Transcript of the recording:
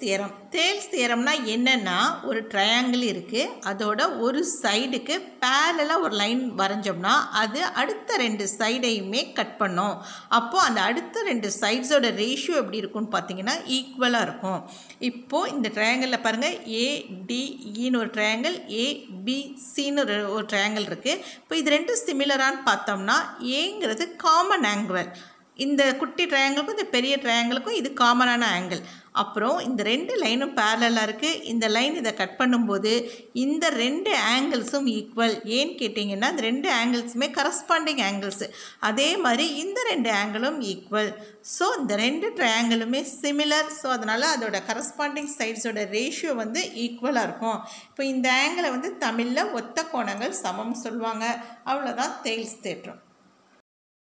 theorem தேல்ஸ் தியரம்னா என்னென்னா ஒரு triangle இருக்குது அதோட ஒரு சைடுக்கு பேரலாக ஒரு லைன் வரைஞ்சோம்னா அது அடுத்த ரெண்டு சைடையுமே கட் பண்ணும் அப்போது அந்த அடுத்த ரெண்டு சைட்ஸோட ரேஷியோ எப்படி இருக்கும்னு பார்த்தீங்கன்னா ஈக்குவலாக இருக்கும் இப்போது இந்த ட்ரையாங்கிளில் பாருங்கள் ஏடிஇன்னு ஒரு ட்ரையாங்கிள் ஏபிசின்னு ஒரு ஒரு ட்ரையாங்கிள் இருக்குது இப்போ இது ரெண்டும் சிமிலரான்னு பார்த்தோம்னா ஏங்கிறது காமன் ஆங்கிள் இந்த குட்டி ட்ரையாங்கிளுக்கும் இந்த பெரிய ட்ரையாங்கிளுக்கும் இது காமனான ஆங்கிள் அப்புறம் இந்த ரெண்டு லைனும் பேரலாக இருக்குது இந்த லைன் இதை கட் பண்ணும்போது இந்த ரெண்டு ஆங்கிள்ஸும் ஈக்குவல் ஏன்னு கேட்டிங்கன்னா இந்த ரெண்டு ஆங்கிள்ஸுமே கரஸ்பாண்டிங் ஆங்கிள்ஸு அதே மாதிரி இந்த ரெண்டு ஆங்கிளும் ஈக்குவல் ஸோ இந்த ரெண்டு ட்ரையாங்கிளுமே சிமிலர் ஸோ அதனால் அதோட கரஸ்பாண்டிங் சைட்ஸோட ரேஷியோ வந்து ஈக்குவலாக இருக்கும் இப்போ இந்த ஆங்கிளை வந்து தமிழில் ஒத்த கோணங்கள் சமம் சொல்லுவாங்க அவ்வளோதான் தேல்ஸ் தேற்றம்